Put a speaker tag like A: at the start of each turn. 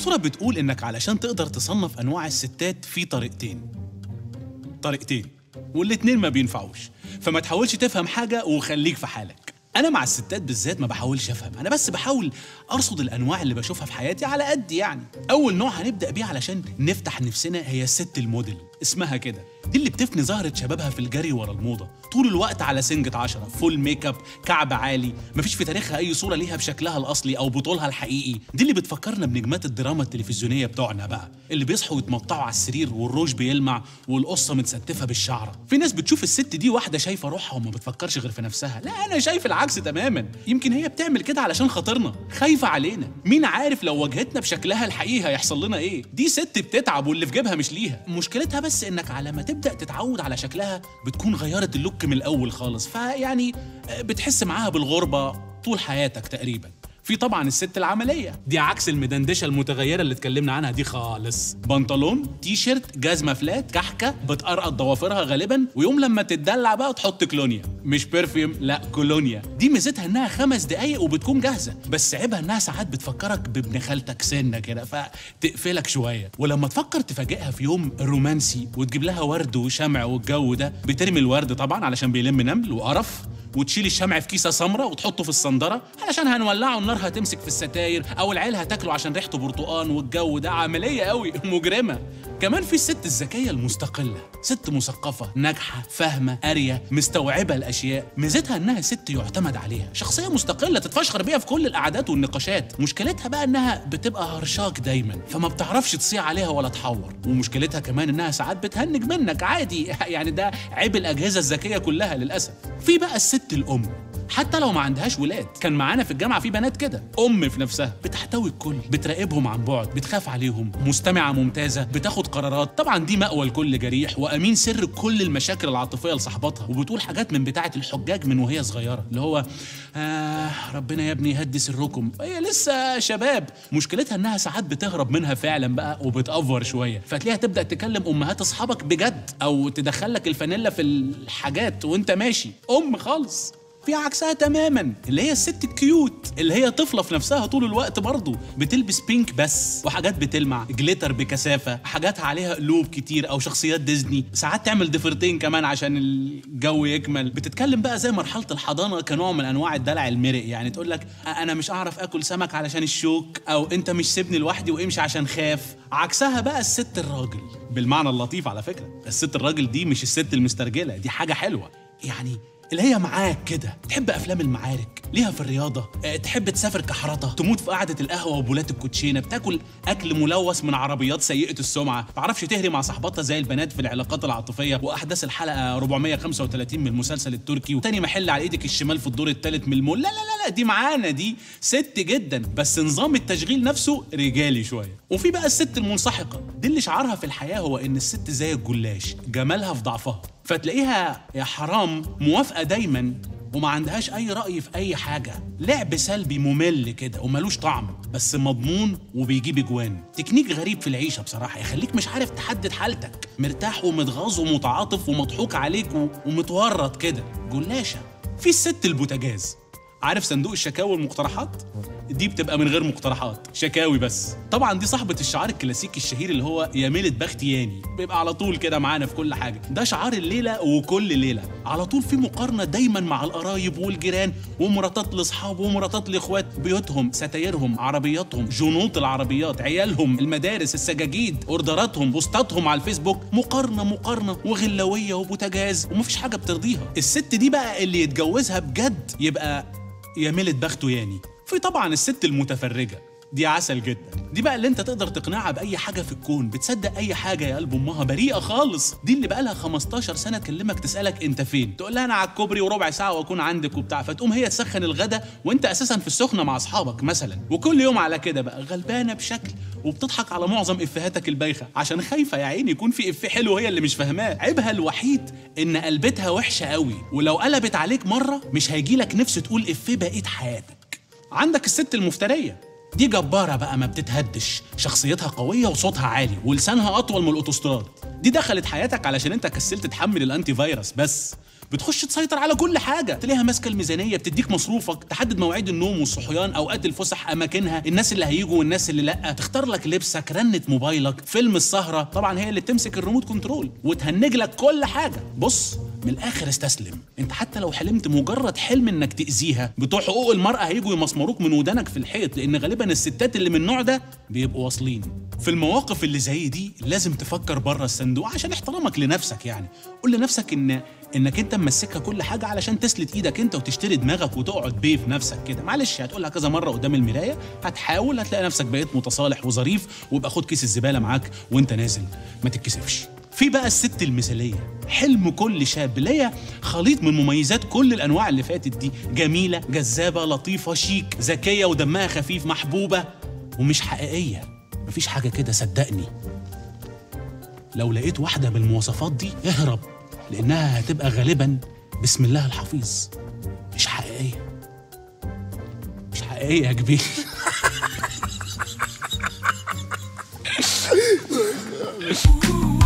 A: الصورة بتقول إنك علشان تقدر تصنف أنواع الستات في طريقتين طريقتين والاتنين ما بينفعوش فما تحاولش تفهم حاجة وخليك في حالك أنا مع الستات بالذات ما بحاولش أفهم أنا بس بحاول أرصد الأنواع اللي بشوفها في حياتي على قد يعني أول نوع هنبدأ بيه علشان نفتح نفسنا هي الست الموديل اسمها كده دي اللي بتفني زهرة شبابها في الجري ورا الموضة طول الوقت على سنجة عشرة فول ميك اب كعب عالي مفيش في تاريخها أي صورة ليها بشكلها الأصلي أو بطولها الحقيقي دي اللي بتفكرنا بنجمات الدراما التلفزيونية بتوعنا بقى اللي بيصحوا يتمطعوا على السرير والروج بيلمع والقصة متستفة بالشعرة في ناس بتشوف الست دي واحدة شايفة روحها وما بتفكرش غير في نفسها لا أنا شايف العكس تماما يمكن هي بتعمل كده علشان خاطرنا خايفة علينا مين عارف لو واجهتنا بشكلها الحقيقي هيحصل لنا ايه دي ست بتتعب واللي في جيبها مش ليها مشكلتها بس انك على ما تبدا تتعود على شكلها بتكون غيرت اللوك من الاول خالص فيعني آه، بتحس معاها بالغربه طول حياتك تقريبا في طبعا الست العمليه دي عكس المدندشه المتغيره اللي اتكلمنا عنها دي خالص بنطلون تي شيرت جزمه فلات كحكه بتقرقط ضوافرها غالبا ويوم لما تتدلع بقى تحط كلونيا مش برفيوم لا كولونيا دي ميزتها انها خمس دقايق وبتكون جاهزه بس عيبها انها ساعات بتفكرك بابن خالتك سنه كده فتقفلك شويه ولما تفكر تفاجئها في يوم رومانسي وتجيب لها ورد وشمع والجو ده بترمي الورد طبعا علشان بيلم نمل وقرف وتشيل الشمع في كيسه سمراء وتحطه في الصندره علشان هنولعه النار هتمسك في الستاير او العيال هتاكله عشان ريحته برتقان والجو ده عمليه قوي مجرمه كمان في الست الذكيه المستقله ست مثقفه ناجحه فاهمه قاريه مستوعبه الاشياء ميزتها انها ست يعتمد عليها شخصيه مستقله تتفشخر بيها في كل القعدات والنقاشات مشكلتها بقى انها بتبقى هرشاك دايما فما بتعرفش تصيع عليها ولا تحور ومشكلتها كمان انها ساعات بتهنج منك عادي يعني ده عيب الاجهزه الذكيه كلها للاسف في بقى الست الام حتى لو ما عندهاش ولاد كان معانا في الجامعه في بنات كده ام في نفسها بتحتوي الكل بتراقبهم عن بعد بتخاف عليهم مستمعه ممتازه بتاخد قرارات طبعا دي مأوى لكل جريح وامين سر كل المشاكل العاطفيه لصاحباتها وبتقول حاجات من بتاعه الحجاج من وهي صغيره اللي هو آه ربنا يا ابني يهدي سركم هي لسه شباب مشكلتها انها ساعات بتهرب منها فعلا بقى وبتأفور شويه فتلاقيها تبدا تكلم امهات اصحابك بجد او تدخلك الفانيلا في الحاجات وانت ماشي ام خالص في عكسها تماما اللي هي الست الكيوت اللي هي طفله في نفسها طول الوقت برضه بتلبس بينك بس وحاجات بتلمع جليتر بكثافه حاجاتها عليها قلوب كتير او شخصيات ديزني ساعات تعمل ضفيرتين كمان عشان الجو يكمل بتتكلم بقى زي مرحله الحضانه كنوع من انواع الدلع المرئ يعني تقول لك انا مش اعرف اكل سمك علشان الشوك او انت مش سيبني لوحدي وامشي عشان خاف عكسها بقى الست الراجل بالمعنى اللطيف على فكره الست الراجل دي مش الست المسترجله دي حاجه حلوه يعني اللي هي معاك كده تحب افلام المعارك ليها في الرياضه أه تحب تسافر كحرطه تموت في قعده القهوه وبولات الكوتشينه بتاكل اكل ملوث من عربيات سيئه السمعه تعرفش تهري مع صاحباتها زي البنات في العلاقات العاطفيه واحداث الحلقه 435 من المسلسل التركي وتاني محل على ايدك الشمال في الدور الثالث من المول لا لا لا لا دي معانا دي ست جدا بس نظام التشغيل نفسه رجالي شويه وفي بقى الست المنسحقه دي اللي شعارها في الحياه هو ان الست زي الجلاش جمالها في ضعفها فتلاقيها يا حرام موافقه دايما وما عندهاش اي راي في اي حاجه لعب سلبي ممل كده وملوش طعم بس مضمون وبيجيب اجوان تكنيك غريب في العيشه بصراحه يخليك مش عارف تحدد حالتك مرتاح ومتغاظ ومتعاطف ومضحوك عليك و- ومتورط كده جلاشه في الست البوتاجاز عارف صندوق الشكاوي والمقترحات دي بتبقى من غير مقترحات شكاوي بس طبعا دي صاحبة الشعار الكلاسيكي الشهير اللي هو يا ميلة بختياني بيبقى على طول كده معانا في كل حاجة ده شعار الليلة وكل ليلة على طول في مقارنة دايما مع القرايب والجيران ومراتات لاصحاب ومراتات لاخوات بيوتهم ستايرهم عربياتهم جنوط العربيات عيالهم المدارس السجاجيد اوردراتهم بوستاتهم على الفيسبوك مقارنة مقارنة وغلوية وبوتاجاز ومفيش حاجة بترضيها الست دي بقى اللي يتجوزها بجد يبقى يا ميلة بخته ياني في طبعا الست المتفرجة دي عسل جدا دي بقى اللي انت تقدر تقنعها باي حاجه في الكون بتصدق اي حاجه يا قلب امها بريئه خالص دي اللي بقى لها 15 سنه تكلمك تسالك انت فين تقول لها انا على الكوبري وربع ساعه واكون عندك وبتاع فتقوم هي تسخن الغدا وانت اساسا في السخنه مع اصحابك مثلا وكل يوم على كده بقى غلبانه بشكل وبتضحك على معظم افيهاتك البايخه عشان خايفه يا عيني يكون في افيه حلو هي اللي مش فاهماه عيبها الوحيد ان قلبتها وحشه قوي ولو قلبت عليك مره مش هيجيلك نفس تقول افيه بقيه حياتك عندك الست المفتريه دي جبارة بقى ما بتتهدش شخصيتها قوية وصوتها عالي ولسانها أطول من الأوتوستراد دي دخلت حياتك علشان أنت كسلت تحمل الأنتي فيروس بس بتخش تسيطر على كل حاجه تلاقيها ماسكه الميزانيه بتديك مصروفك تحدد مواعيد النوم والصحيان اوقات الفسح اماكنها الناس اللي هيجوا والناس اللي لا تختار لك لبسك رنه موبايلك فيلم السهره طبعا هي اللي بتمسك الريموت كنترول وتهنج لك كل حاجه بص من الاخر استسلم انت حتى لو حلمت مجرد حلم انك تاذيها بتوع حقوق المراه هيجوا يمسمروك من ودانك في الحيط لان غالبا الستات اللي من النوع ده بيبقوا واصلين في المواقف اللي زي دي لازم تفكر بره الصندوق عشان احترامك لنفسك يعني قول لنفسك ان انك انت ممسكها كل حاجه علشان تسلت ايدك انت وتشتري دماغك وتقعد بيه في نفسك كده معلش هتقولها كذا مره قدام المرايه هتحاول هتلاقي نفسك بقيت متصالح وظريف ويبقى خد كيس الزباله معاك وانت نازل ما تتكسفش في بقى الست المثاليه حلم كل شاب اللي هي خليط من مميزات كل الانواع اللي فاتت دي جميله جذابه لطيفه شيك ذكيه ودمها خفيف محبوبه ومش حقيقيه مفيش حاجه كده صدقني لو لقيت واحده بالمواصفات دي اهرب لانها هتبقى غالبا بسم الله الحفيظ مش حقيقيه مش حقيقيه يا كبير
B: Ooh.